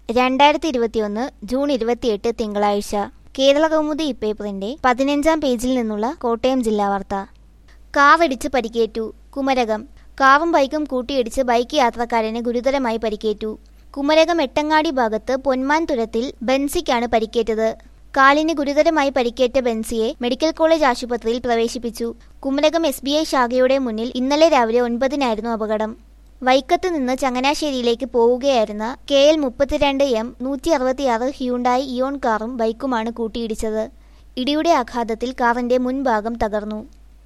രണ്ടായിരത്തി ഇരുപത്തിയൊന്ന് ജൂൺ ഇരുപത്തിയെട്ട് തിങ്കളാഴ്ച കേരള കൗമുദി ഇപ്പേപ്പറിന്റെ പതിനഞ്ചാം പേജിൽ നിന്നുള്ള കോട്ടയം ജില്ലാ വാർത്ത കാറിടിച്ച് പരിക്കേറ്റു കുമരകം കാറും ബൈക്കും കൂട്ടിയിടിച്ച് ബൈക്ക് യാത്രക്കാരന് ഗുരുതരമായി പരിക്കേറ്റു കുമരകം എട്ടങ്ങാടി ഭാഗത്ത് പൊന്മാൻ തുരത്തിൽ ബെൻസിക്കാണ് പരിക്കേറ്റത് കാലിന് ഗുരുതരമായി പരിക്കേറ്റ ബെൻസിയെ മെഡിക്കൽ കോളേജ് ആശുപത്രിയിൽ പ്രവേശിപ്പിച്ചു കുമരകം എസ് ബി ഐ ശാഖയുടെ മുന്നിൽ ഇന്നലെ രാവിലെ ഒൻപതിനായിരുന്നു അപകടം വൈക്കത്ത് നിന്ന് ചങ്ങനാശ്ശേരിയിലേക്ക് പോവുകയായിരുന്ന കെ എൽ മുപ്പത്തിരണ്ട് എം നൂറ്റി അറുപത്തിയാറ് ഹ്യൂണ്ടായി ഇയോൺ കാറും ബൈക്കുമാണ് കൂട്ടിയിടിച്ചത് ഇടിയുടെ ആഘാതത്തിൽ കാറിന്റെ മുൻഭാഗം തകർന്നു